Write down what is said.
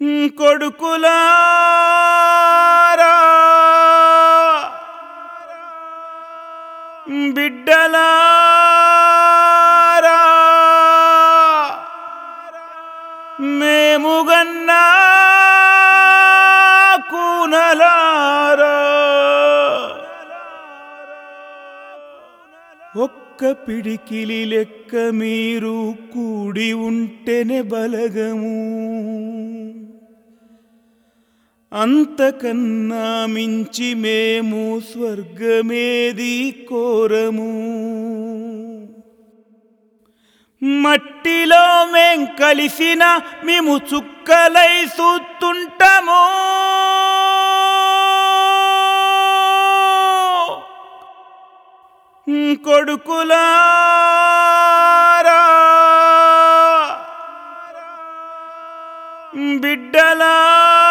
కొడుకులారా బిడ్డలారా మేముగన్నా కూనలారా ఒక్క పిడికిలి లెక్క మీరు కూడి ఉంటేనే బలగము అంతకన్నా మించి మేము స్వర్గమేది కోరము మట్టిలో మేం కలిసిన మేము చుక్కలై చూస్తుంటాము కొడుకులారా బిడ్డలా